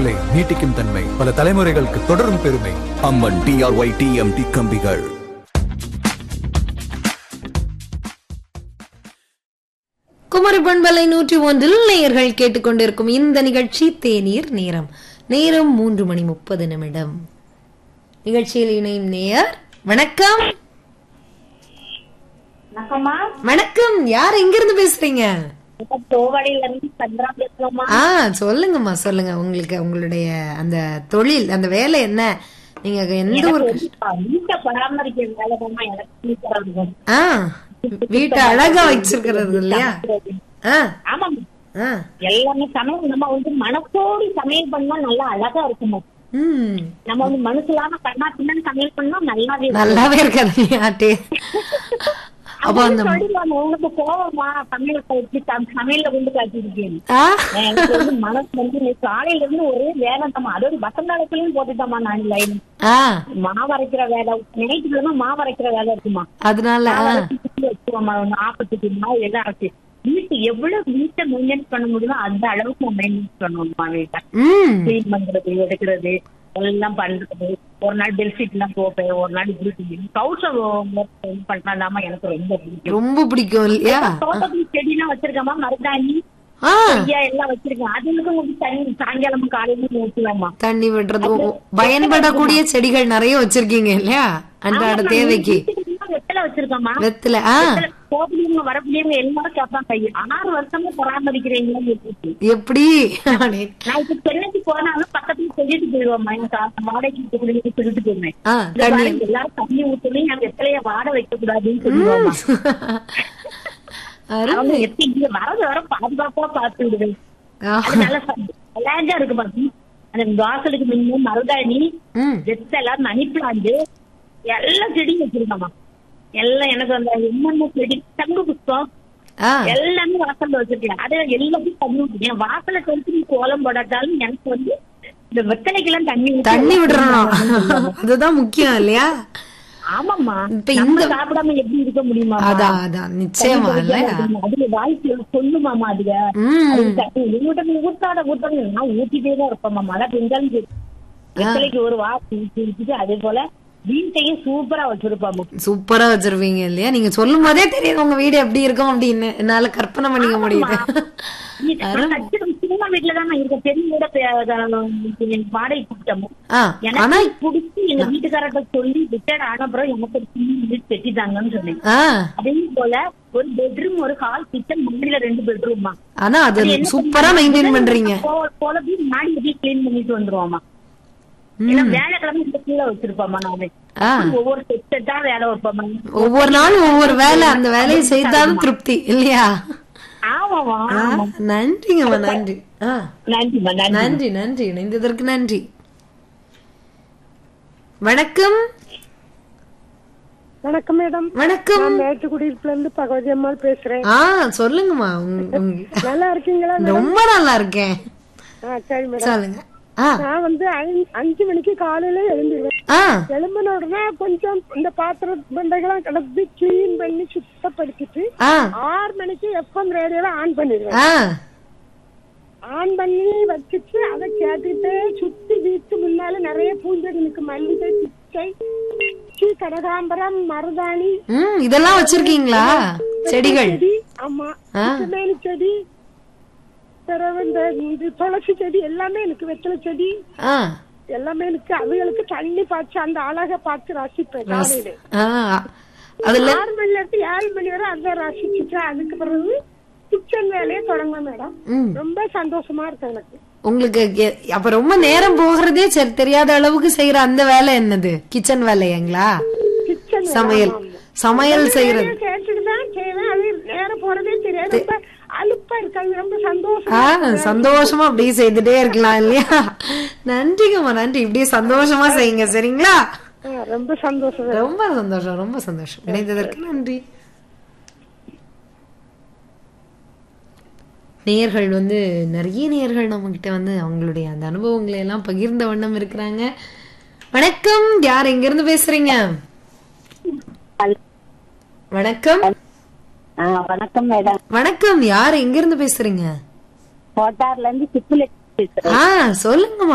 ஆயுளை நீட்டிக்கும் தன்மை பல தலைமுறைகளுக்கு தொடரும் பெருமை அம்மன் டிஆர்ஒய் டிஎம்டி கம்பிகள் குமரி பண்பலை நூற்றி ஒன்றில் நேயர்கள் கேட்டுக்கொண்டிருக்கும் இந்த நிகழ்ச்சி தேநீர் நேரம் நேரம் மூன்று மணி முப்பது நிமிடம் நிகழ்ச்சியில் இணையும் நேயர் வணக்கம் வணக்கம்மா வணக்கம் யார் எங்கிருந்து பேசுறீங்க இப்ப தோவாடியில இருந்து சந்திரா பேசுறோம்மா ஆ சொல்லுங்கம்மா சொல்லுங்க உங்களுக்கு உங்களுடைய அந்த தொழில் அந்த வேலை என்ன நீங்க எந்த ஒரு வீட்டை பராமரிக்கிற வேலை தான்மா எனக்கு சூப்பரா இருக்கும் ஆ வீட்டை அழகா வச்சிருக்கிறது இல்லையா ஆ ஆமாம்மா ஆ எல்லாமே சமையல் நம்ம வந்து மனசோடி சமையல் பண்ணா நல்லா அழகா இருக்குமா ம் நம்ம வந்து மனசுலாம கண்ணா பின்னான்னு சமையல் பண்ணா நல்லாவே இருக்கும். நல்லாவே இருக்காது இல்லையா டே அப்ப அந்த சொல்லிடுவாங்க, உங்களுக்கு கோவமா சமையல் வச்சு சமையல்ல கொண்டு காட்டிருக்கேன் ஆ எனக்கு வந்து மனசு வந்து நீ காலையில இருந்து ஒரே வேலை தான் அதோட வசந்தாளத்திலயும் போட்டுட்டாமா நான் லைன் ஆ மாவு அரைக்கிற வேலை நைட்டுல மாவு அரைக்கிற வேலை இருக்குமா அதனால ஆ, ஆப்பத்துக்கு மாவு எல்லாம் அரைச்சு வீட்டு எவ்வளவு வீட்டை மெயின்டைன் பண்ண முடியுமோ அந்த அளவுக்கு மெயின்டைன் பண்ணுவோம்மா வீட்டை ம் கிளீன் பண்றது எடுக்கிறது எல்லாம் பண்றது ஒரு நாள் பெட்ஷீட் எல்லாம் போப்பேன் ஒரு நாள் இப்படி கவுசம் பண்ணாதாமா எனக்கு ரொம்ப பிடிக்கும் ரொம்ப பிடிக்கும் இல்லையா தோட்டத்துல செடி எல்லாம் வச்சிருக்கேமா மருதாணி ஆ ஐயா எல்லாம் வச்சிருக்கேன் அதுக்கு வந்து தண்ணி சாயங்காலம் காலையில ஊற்றுவாமா தண்ணி விடுறது ஓ, பயன்படக்கூடிய செடிகள் நிறைய வச்சிருக்கீங்க இல்லையா அன்றாட தேவைக்கு வெத்தலை வச்சிருக்கோமா வெத்தில ஆ போகக்கூடியவங்க வரக்கூடியவங்க எல்லாரும் கேட்பாங்க ஐயா ஆறு வருஷமா பராமரிக்கிறீங்களா எப்படி அப்படி. நான் இப்ப சென்னைக்கு போனாலும் பக்கத்துல சொல்லிட்டு போயிடுவோம்மா எனக்கு வாடகைக்கு இருக்கக்கூடிய சொல்லிட்டு போயிருவேன் ஆ இந்த தண்ணி பாருங்க, எல்லாரும் தண்ணி ஊத்தணும் என் வெத்தலைய வாட வைக்க கூடாதுன்னு சொல்லுவாமா அவங்க அருமை எப்படி இங்க வரது வர பாதுகாப்பா பார்த்து விடுவேன் ஆ, அது நல்ல அழகா இருக்கு பாத்தி அந்த வாசலுக்கு முன்ன மருதாணி ம் வெத்தலை மணி பிளான்ட் எல்லா செடியும் வச்சிருக்கோமா எல்லாம் எனக்கு அந்த என்னென்ன செடி தங்கு புஷ்பம் ஆ எல்லாமே வாசல்ல வச்சிருக்கேன் அது எல்லாத்தையும் தண்ணி ஊற்றுவேன் வாசல கழிச்சு நீ கோலம் போடாட்டாலும் எனக்கு வந்து இந்த வெத்தலைக்கெல்லாம் தண்ணி ஊத்தி தண்ணி விடுறோம் அதுதான் முக்கியம் இல்லையா ஆமாம்மா இப்ப நம்ம இந்த- சாப்பிடாம எப்படி இருக்க முடியுமா அதான் அதான் நிச்சயமா இல்லையா அதுல வாய்ப்பு சொல்லுமாமா அதுல ம் அதுக்கு தண்ணி ஊட்ட ஊத்தாத ஊத்தாத நான் ஊத்திட்டே தான் இருப்பேம்மா மழை பெஞ்சாலும் சரி வெத்தலைக்கு ஒரு வாசம் ஊத்தி ஊத்திட்டு அதே போல வீட்டையும் சூப்பரா வச்சிருப்பாமா சூப்பரா வச்சிருப்பீங்க இல்லையா நீங்க சொல்லும் போதே தெரியுது உங்க வீடு எப்படி இருக்கும் அப்படின்னு என்னால கற்பனை பண்ணிக்க முடியுது சின்ன வீட்டுல தான் இருக்க பெரிய வீட பெ- வாடகை கூப்பிட்டோம் ஆ ஆனா எனக்கு பிடிச்சி எங்க வீட்டுக்காரர்கிட்ட சொல்லி ரிட்டையர்ட் ஆன அப்புறம் எனக்கு ஒரு சின்ன வீடு கட்டிட்டாங்கன்னு சொன்னேன் ஆ அதே போல ஒரு பெட்ரூம் ஒரு ஹால் கிச்சன் முன்னாடியில ரெண்டு பெட்ரூம்மா ஆனா அது சூப்பரா மெயின்டைன் பண்றீங்க போல போய் மாடி எப்படி கிளீன் பண்ணிட்டு வந்துருவோமா ஏன்னா வேலைக்கிழமை இந்த கீழே வச்சிருப்போமா நானு ஆ ஒவ்வொரு செட் செட்டா வேலை வைப்போமா ஒவ்வொரு நாளும் ஒவ்வொரு வேலை அந்த வேலையை செய்தாலும் திருப்தி இல்லையா ஆமாமா ஆ, நன்றிங்கம்மா நன்றி ஆ நன்றிமா நன்றி நன்றி நன்றி இணைந்ததற்கு நன்றி வணக்கம் வணக்கம் மேடம் வணக்கம் நான் மேட்டுக்குடியில இருந்து பகவதி அம்மாள் பேசுறேன் ஆ சொல்லுங்கம்மா உங்க- உங்க- நல்லா இருக்கீங்களா ரொம்ப நல்லா இருக்கேன் ஆ, சரி மேடம் சொல்லுங்க ஆ நான் வந்து ஐந்து- அஞ்சு மணிக்கு காலையில எழுந்திருவேன் ஆ எழும்பின உடனே கொஞ்சம் இந்த பாத்திர பண்டைகள்லாம் கிடந்து கிளீன் பண்ணி சுத்தப்படுத்திட்டு ஆ ஆறு மணிக்கு எஃப்எம் ரேடியோல ஆன் பண்ணிடுவேன் ஆ ஆன் பண்ணி வச்சுட்டு அதை கேட்டுட்டு சுத்தி வீட்டு முன்னால நிறைய பூஞ்செடி இருக்கு மல்லிகை பிச்சை பிச்சி கனகாம்பரம் மருதாணி ம் இதெல்லாம் வச்சிருக்கீங்களா செடிகள் செடி ஆமா ஆ. மேலி செடி பிறகு இந்த இது துளசி செடி எல்லாமே எனக்கு வெத்தலை செடி ஆ எல்லாமே எனக்கு அவைகளுக்கு தண்ணி பாய்ச்சி அந்த அழகை பார்த்து ரசிப்பேன் காலையில ஆ அதுல ஆறு மணில இருந்து ஏழு மணி வரை அதை ரசிச்சுட்டு அதுக்கு பிறகு கிச்சன் வேலையை தொடங்குவேன் மேடம் ம் ரொம்ப சந்தோஷமா இருக்கு எனக்கு உங்களுக்கு எ- அப்ப ரொம்ப நேரம் போகிறதே சரி தெரியாத அளவுக்கு செய்யற அந்த வேலை என்னது கிச்சன் வேலையாங்களா கிச்சன் சமையல் சமையல் செய்யறது கேட்டுட்டு தான் செய்வேன் அது நேரம் போறதே தெரியாது ரொம்ப அலுப்பா இருக்காது ரொம்ப ஆ சந்தோஷமா சந்தோஷமா அப்படியே செய்துட்டே இருக்கலாம் இல்லையா நன்றிங்கம்மா நன்றி இப்படியே சந்தோஷமா செய்யுங்க சரிங்களா ஆ, ரொம்ப சந்தோஷம் ரொம்ப சந்தோஷம் ரொம்ப சந்தோஷம் இணைந்ததற்கு நன்றி நேயர்கள் வந்து நிறைய நேயர்கள் நம்ம கிட்ட வந்து அவங்களுடைய அந்த அனுபவங்களை எல்லாம் பகிர்ந்த வண்ணம் இருக்கிறாங்க வணக்கம் யார் எங்க இருந்து பேசுறீங்க வணக்கம் வணக்கம் மேடம் வணக்கம் யார் எங்க இருந்து பேசுறீங்க கோட்டார்ல இருந்து சிப்பில பேசுறேன் ஆ சொல்லுங்கம்மா